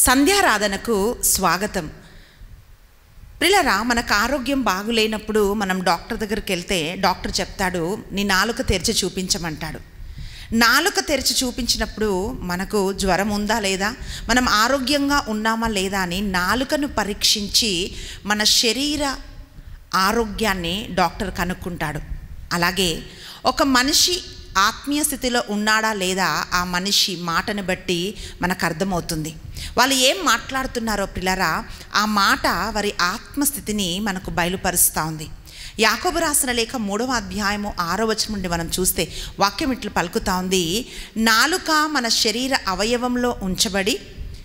సంధ్యారాధనకు స్వాగతం ప్రిలరా మనకు ఆరోగ్యం బాగులేనప్పుడు మనం డాక్టర్ దగ్గరికి వెళ్తే డాక్టర్ చెప్తాడు నీ నాలుక తెరిచి చూపించమంటాడు నాలుక తెరిచి చూపించినప్పుడు మనకు జ్వరం ఉందా లేదా మనం ఆరోగ్యంగా ఉన్నామా లేదా అని నాలుకను పరీక్షించి మన శరీర ఆరోగ్యాన్ని డాక్టర్ కనుక్కుంటాడు అలాగే ఒక మనిషి ఆత్మీయ స్థితిలో ఉన్నాడా లేదా ఆ మనిషి మాటను బట్టి మనకు అర్థమవుతుంది వాళ్ళు ఏం మాట్లాడుతున్నారో పిల్లరా ఆ మాట వారి ఆత్మస్థితిని మనకు బయలుపరుస్తూ ఉంది యాకోబు రాసిన లేఖ మూడవ అధ్యాయము ఆరో వచనం నుండి మనం చూస్తే వాక్యం ఇట్లు పలుకుతా ఉంది నాలుక మన శరీర అవయవంలో ఉంచబడి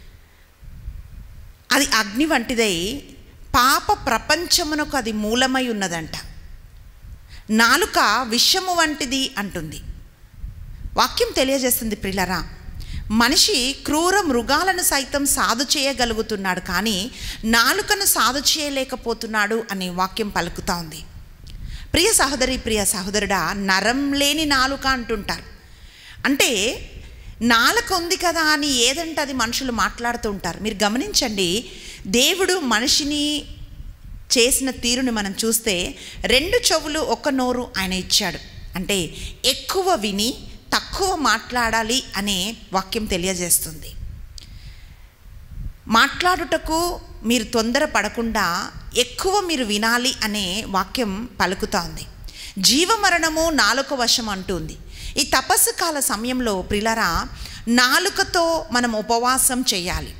అది అగ్ని వంటిదై పాప ప్రపంచమునకు అది మూలమై ఉన్నదంట నాలుక విషము వంటిది అంటుంది వాక్యం తెలియజేస్తుంది ప్రిలరా మనిషి క్రూర మృగాలను సైతం సాధు చేయగలుగుతున్నాడు కానీ నాలుకను సాధు చేయలేకపోతున్నాడు అనే వాక్యం పలుకుతా ఉంది ప్రియ సహోదరి ప్రియ సహోదరుడా నరం లేని నాలుక అంటుంటారు అంటే నాలుక ఉంది కదా అని ఏదంటే అది మనుషులు మాట్లాడుతూ ఉంటారు మీరు గమనించండి దేవుడు మనిషిని చేసిన తీరుని మనం చూస్తే రెండు చెవులు ఒక నోరు ఆయన ఇచ్చాడు అంటే ఎక్కువ విని తక్కువ మాట్లాడాలి అనే వాక్యం తెలియజేస్తుంది మాట్లాడుటకు మీరు తొందర పడకుండా ఎక్కువ మీరు వినాలి అనే వాక్యం పలుకుతోంది జీవమరణము నాలుక వశం అంటుంది ఈ తపస్సు కాల సమయంలో ప్రిలరా నాలుకతో మనం ఉపవాసం చేయాలి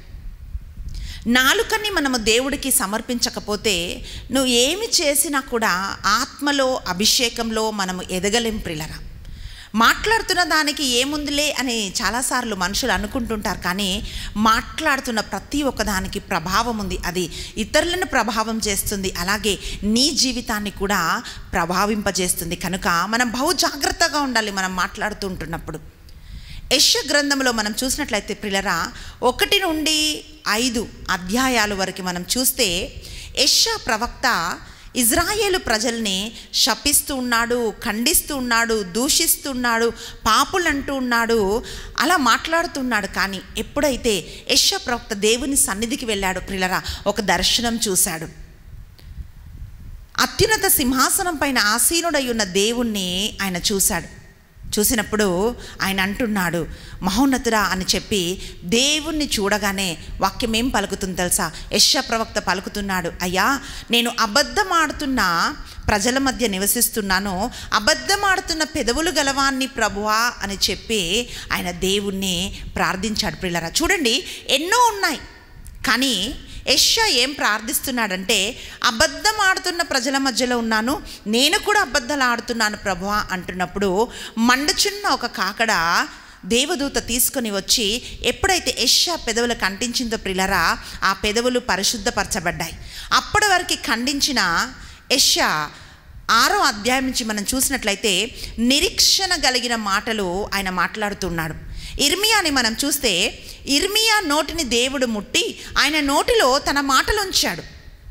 నాలుకని మనము దేవుడికి సమర్పించకపోతే నువ్వు ఏమి చేసినా కూడా ఆత్మలో అభిషేకంలో మనము ఎదగలేం ప్రిలరా మాట్లాడుతున్న దానికి ఏముందిలే అని చాలాసార్లు మనుషులు అనుకుంటుంటారు కానీ మాట్లాడుతున్న ప్రతి ఒక్కదానికి ప్రభావం ఉంది అది ఇతరులను ప్రభావం చేస్తుంది అలాగే నీ జీవితాన్ని కూడా ప్రభావింపజేస్తుంది కనుక మనం బహు జాగ్రత్తగా ఉండాలి మనం మాట్లాడుతూ ఉంటున్నప్పుడు యశ గ్రంథంలో మనం చూసినట్లయితే ప్రిలరా ఒకటి నుండి ఐదు అధ్యాయాల వరకు మనం చూస్తే యశ ప్రవక్త ఇజ్రాయేలు ప్రజల్ని శపిస్తూ ఉన్నాడు ఖండిస్తూ ఉన్నాడు దూషిస్తున్నాడు పాపులు అంటూ ఉన్నాడు అలా మాట్లాడుతున్నాడు కానీ ఎప్పుడైతే యశ ప్రవక్త దేవుని సన్నిధికి వెళ్ళాడు ప్రిలరా ఒక దర్శనం చూశాడు అత్యున్నత సింహాసనం పైన ఆసీనుడై ఉన్న దేవుణ్ణి ఆయన చూశాడు చూసినప్పుడు ఆయన అంటున్నాడు మహోన్నతురా అని చెప్పి దేవుణ్ణి చూడగానే వాక్యం ఏం పలుకుతుంది తెలుసా యశ ప్రవక్త పలుకుతున్నాడు అయ్యా నేను అబద్ధమాడుతున్న ప్రజల మధ్య నివసిస్తున్నాను అబద్ధమాడుతున్న పెదవులు గలవాన్ని ప్రభువా అని చెప్పి ఆయన దేవుణ్ణి ప్రార్థించాడు పిల్లరా చూడండి ఎన్నో ఉన్నాయి కానీ యష్యా ఏం ప్రార్థిస్తున్నాడంటే అబద్ధం ఆడుతున్న ప్రజల మధ్యలో ఉన్నాను నేను కూడా అబద్ధాలు ఆడుతున్నాను ప్రభువా అంటున్నప్పుడు మండుచున్న ఒక కాకడ దేవదూత తీసుకొని వచ్చి ఎప్పుడైతే యష్యా పెదవులు కంటించిందో ప్రిలరా ఆ పెదవులు పరిశుద్ధపరచబడ్డాయి అప్పటి వరకు ఖండించిన యష్యా ఆరో అధ్యాయం నుంచి మనం చూసినట్లయితే నిరీక్షణ కలిగిన మాటలు ఆయన మాట్లాడుతున్నాడు ఇర్మియాని మనం చూస్తే ఇర్మియా నోటిని దేవుడు ముట్టి ఆయన నోటిలో తన మాటలు ఉంచాడు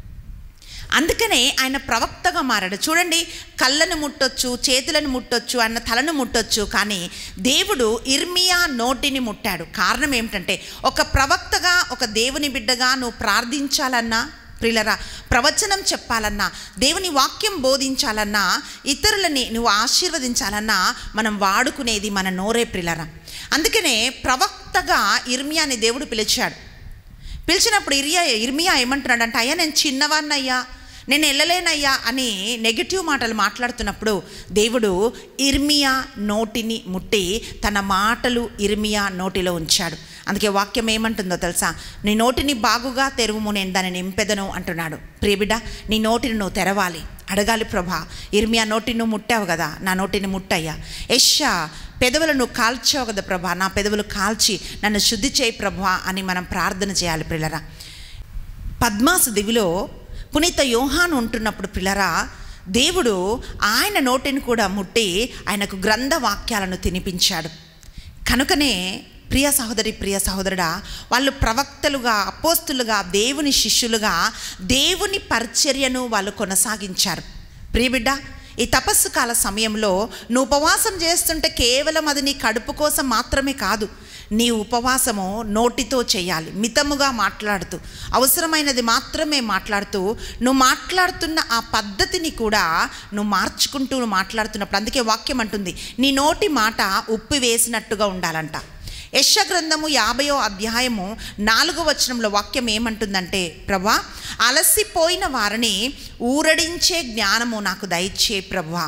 అందుకనే ఆయన ప్రవక్తగా మారాడు చూడండి కళ్ళను ముట్టొచ్చు చేతులను ముట్టొచ్చు ఆయన తలను ముట్టొచ్చు కానీ దేవుడు ఇర్మియా నోటిని ముట్టాడు కారణం ఏమిటంటే ఒక ప్రవక్తగా ఒక దేవుని బిడ్డగా నువ్వు ప్రార్థించాలన్నా ప్రిలరా ప్రవచనం చెప్పాలన్నా దేవుని వాక్యం బోధించాలన్నా ఇతరులని నువ్వు ఆశీర్వదించాలన్నా మనం వాడుకునేది మన నోరే ప్రిలరా అందుకనే ప్రవక్తగా ఇర్మియాని దేవుడు పిలిచాడు పిలిచినప్పుడు ఇరియా ఇర్మియా ఏమంటున్నాడంటే అయ్యా నేను చిన్నవాన్నయ్యా నేను వెళ్ళలేనయ్యా అని నెగిటివ్ మాటలు మాట్లాడుతున్నప్పుడు దేవుడు ఇర్మియా నోటిని ముట్టి తన మాటలు ఇర్మియా నోటిలో ఉంచాడు అందుకే వాక్యం ఏమంటుందో తెలుసా నీ నోటిని బాగుగా తెరువుము నేను దాన్ని నింపెదను అంటున్నాడు ప్రియబిడ్డ నీ నోటిని నువ్వు తెరవాలి అడగాలి ప్రభా ఇర్మియా నోటిని నువ్వు ముట్టావు కదా నా నోటిని ముట్టయ్యా యష్యా పెదవులు నువ్వు కాల్చావు కదా ప్రభా నా పెదవులు కాల్చి నన్ను శుద్ధి చేయి ప్రభా అని మనం ప్రార్థన చేయాలి పిల్లరా పద్మాసు దివిలో పునీత యోహాను ఉంటున్నప్పుడు పిల్లరా దేవుడు ఆయన నోటిని కూడా ముట్టి ఆయనకు గ్రంథ వాక్యాలను తినిపించాడు కనుకనే ప్రియ సహోదరి ప్రియ సహోదరుడా వాళ్ళు ప్రవక్తలుగా అపోస్తులుగా దేవుని శిష్యులుగా దేవుని పరిచర్యను వాళ్ళు కొనసాగించారు ప్రియబిడ్డ ఈ తపస్సు కాల సమయంలో నువ్వు ఉపవాసం చేస్తుంటే కేవలం అది నీ కడుపు కోసం మాత్రమే కాదు నీ ఉపవాసము నోటితో చేయాలి మితముగా మాట్లాడుతూ అవసరమైనది మాత్రమే మాట్లాడుతూ నువ్వు మాట్లాడుతున్న ఆ పద్ధతిని కూడా నువ్వు మార్చుకుంటూ నువ్వు మాట్లాడుతున్నప్పుడు అందుకే వాక్యం అంటుంది నీ నోటి మాట ఉప్పు వేసినట్టుగా ఉండాలంట యశ గ్రంథము యాభయో అధ్యాయము నాలుగో వచనంలో వాక్యం ఏమంటుందంటే ప్రభా అలసిపోయిన వారిని ఊరడించే జ్ఞానము నాకు దయచే ప్రభా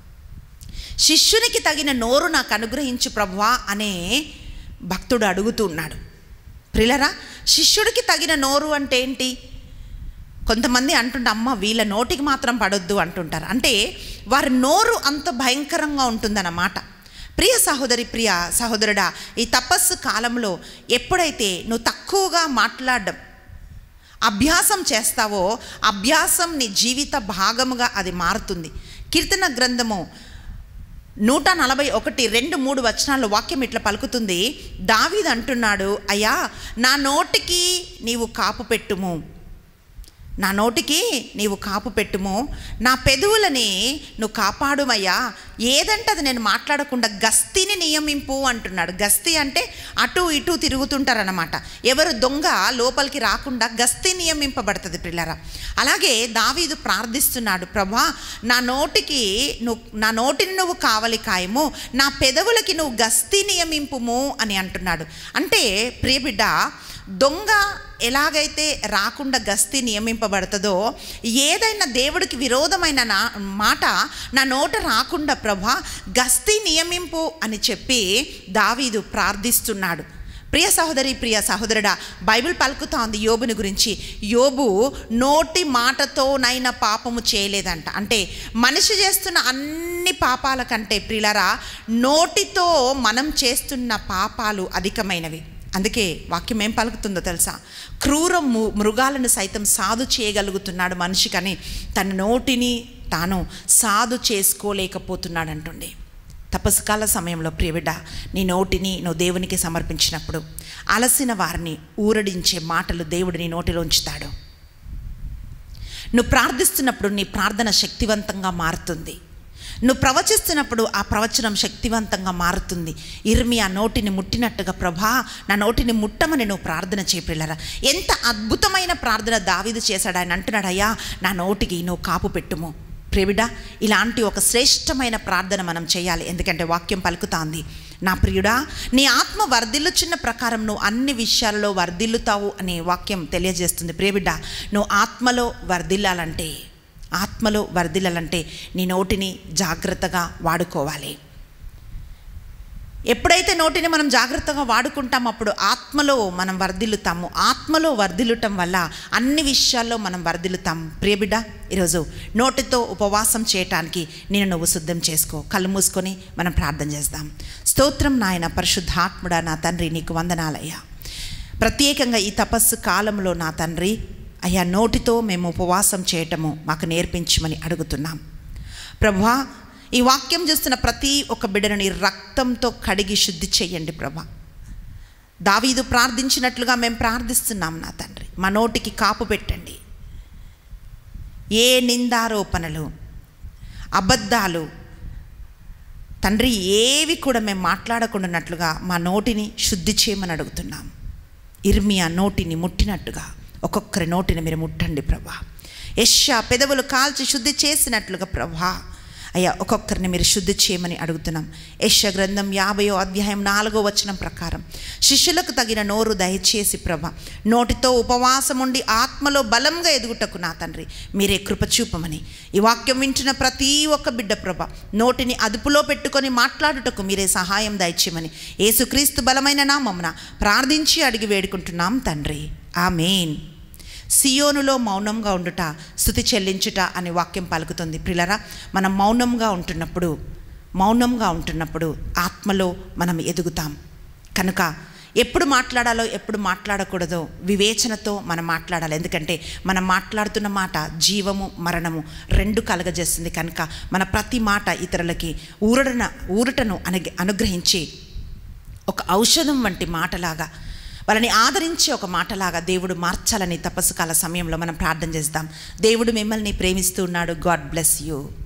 శిష్యునికి తగిన నోరు నాకు అనుగ్రహించు ప్రభువా అనే భక్తుడు అడుగుతున్నాడు ప్రిలరా శిష్యుడికి తగిన నోరు అంటే ఏంటి కొంతమంది అంటుంటే అమ్మ వీళ్ళ నోటికి మాత్రం పడొద్దు అంటుంటారు అంటే వారి నోరు అంత భయంకరంగా ఉంటుందన్నమాట ప్రియ సహోదరి ప్రియ సహోదరుడా ఈ తపస్సు కాలంలో ఎప్పుడైతే నువ్వు తక్కువగా మాట్లాడడం అభ్యాసం చేస్తావో అభ్యాసం నీ జీవిత భాగముగా అది మారుతుంది కీర్తన గ్రంథము నూట నలభై ఒకటి రెండు మూడు వచనాల్లో వాక్యం ఇట్లా పలుకుతుంది దావీద్ అంటున్నాడు అయ్యా నా నోటికి నీవు కాపు పెట్టుము నా నోటికి నీవు కాపు పెట్టుము నా పెదవులని నువ్వు కాపాడుమయ్యా ఏదంటే అది నేను మాట్లాడకుండా గస్తీని నియమింపు అంటున్నాడు గస్తీ అంటే అటు ఇటు తిరుగుతుంటారనమాట ఎవరు దొంగ లోపలికి రాకుండా గస్తీ నియమింపబడుతుంది పిల్లరా అలాగే దావీదు ప్రార్థిస్తున్నాడు ప్రభా నా నోటికి నువ్వు నా నోటిని నువ్వు కావలి కాయము నా పెదవులకి నువ్వు గస్తీ నియమింపుము అని అంటున్నాడు అంటే ప్రియబిడ్డ దొంగ ఎలాగైతే రాకుండా గస్తీ నియమింపబడుతుందో ఏదైనా దేవుడికి విరోధమైన నా మాట నా నోట రాకుండా ప్రభా గస్తీ నియమింపు అని చెప్పి దావీదు ప్రార్థిస్తున్నాడు ప్రియ సహోదరి ప్రియ సహోదరుడా బైబిల్ పలుకుతోంది యోబుని గురించి యోబు నోటి మాటతోనైనా పాపము చేయలేదంట అంటే మనిషి చేస్తున్న అన్ని పాపాల కంటే ప్రిలరా నోటితో మనం చేస్తున్న పాపాలు అధికమైనవి అందుకే వాక్యం ఏం పలుకుతుందో తెలుసా క్రూర ము- మృగాలను సైతం సాధు చేయగలుగుతున్నాడు మనిషి కానీ తన నోటిని తాను సాధు చేసుకోలేకపోతున్నాడు అంటుండే తపస్సుకాల సమయంలో ప్రియబిడ్డ నీ నోటిని నువ్వు దేవునికి సమర్పించినప్పుడు అలసిన వారిని ఊరడించే మాటలు దేవుడు నీ నోటిలో ఉంచుతాడు నువ్వు ప్రార్థిస్తున్నప్పుడు నీ ప్రార్థన శక్తివంతంగా మారుతుంది నువ్వు ప్రవచిస్తున్నప్పుడు ఆ ప్రవచనం శక్తివంతంగా మారుతుంది ఇర్మి ఆ నోటిని ముట్టినట్టుగా ప్రభా నా నోటిని ముట్టమని నువ్వు ప్రార్థన చేపిల్లరా ఎంత అద్భుతమైన ప్రార్థన దావీదు చేశాడు ఆయన అంటున్నాడు అయ్యా నా నోటికి నువ్వు కాపు పెట్టుము ప్రేమిడ ఇలాంటి ఒక శ్రేష్టమైన ప్రార్థన మనం చేయాలి ఎందుకంటే వాక్యం పలుకుతాంది నా ప్రియుడా నీ ఆత్మ వర్ధిల్లుచున్న ప్రకారం నువ్వు అన్ని విషయాలలో వర్ధిల్లుతావు అనే వాక్యం తెలియజేస్తుంది ప్రియబిడ్డ నువ్వు ఆత్మలో వర్ధిల్లాలంటే ఆత్మలో వర్ధిల్లాలంటే నీ నోటిని జాగ్రత్తగా వాడుకోవాలి ఎప్పుడైతే నోటిని మనం జాగ్రత్తగా వాడుకుంటామో అప్పుడు ఆత్మలో మనం వర్ధిల్లుతాము ఆత్మలో వర్ధిల్లుటం వల్ల అన్ని విషయాల్లో మనం వర్ధిల్లుతాం ప్రియబిడ్డ ఈరోజు నోటితో ఉపవాసం చేయటానికి నేను నువ్వు సిద్ధం చేసుకో కళ్ళు మూసుకొని మనం ప్రార్థన చేద్దాం స్తోత్రం నాయన పరిశుద్ధాత్ముడా నా తండ్రి నీకు వందనాలయ్యా ప్రత్యేకంగా ఈ తపస్సు కాలంలో నా తండ్రి అయ్యా నోటితో మేము ఉపవాసం చేయటము మాకు నేర్పించమని అడుగుతున్నాం ప్రభా ఈ వాక్యం చూస్తున్న ప్రతి ఒక్క బిడ్డను నీ రక్తంతో కడిగి శుద్ధి చేయండి ప్రభా దావీదు ప్రార్థించినట్లుగా మేము ప్రార్థిస్తున్నాం నా తండ్రి మా నోటికి కాపు పెట్టండి ఏ నిందారోపణలు అబద్ధాలు తండ్రి ఏవి కూడా మేము మాట్లాడకుండానట్లుగా మా నోటిని శుద్ధి చేయమని అడుగుతున్నాం ఇర్మియా నోటిని ముట్టినట్టుగా ఒక్కొక్కరి నోటిని మీరు ముట్టండి ప్రభా యష్యా పెదవులు కాల్చి శుద్ధి చేసినట్లుగా ప్రభా అయ్యా ఒక్కొక్కరిని మీరు శుద్ధి చేయమని అడుగుతున్నాం యష్య గ్రంథం యాభయో అధ్యాయం నాలుగో వచనం ప్రకారం శిష్యులకు తగిన నోరు దయచేసి ప్రభ నోటితో ఉపవాసం ఉండి ఆత్మలో బలంగా ఎదుగుటకు నా తండ్రి మీరే కృప చూపమని ఈ వాక్యం వింటున్న ప్రతి ఒక్క బిడ్డ ప్రభ నోటిని అదుపులో పెట్టుకొని మాట్లాడుటకు మీరే సహాయం దయచేయమని యేసుక్రీస్తు బలమైన నామమున ప్రార్థించి అడిగి వేడుకుంటున్నాం తండ్రి ఆమెన్ సియోనులో మౌనంగా ఉండుట స్థుతి చెల్లించుట అనే వాక్యం పలుకుతుంది ప్రిలరా మనం మౌనంగా ఉంటున్నప్పుడు మౌనంగా ఉంటున్నప్పుడు ఆత్మలో మనం ఎదుగుతాం కనుక ఎప్పుడు మాట్లాడాలో ఎప్పుడు మాట్లాడకూడదో వివేచనతో మనం మాట్లాడాలి ఎందుకంటే మనం మాట్లాడుతున్న మాట జీవము మరణము రెండు కలగజేస్తుంది కనుక మన ప్రతి మాట ఇతరులకి ఊరడన ఊరటను అనగి అనుగ్రహించి ఒక ఔషధం వంటి మాటలాగా వాళ్ళని ఆదరించే ఒక మాటలాగా దేవుడు మార్చాలని తపస్సు కాల సమయంలో మనం ప్రార్థన చేద్దాం దేవుడు మిమ్మల్ని ప్రేమిస్తూ ఉన్నాడు గాడ్ బ్లెస్ యూ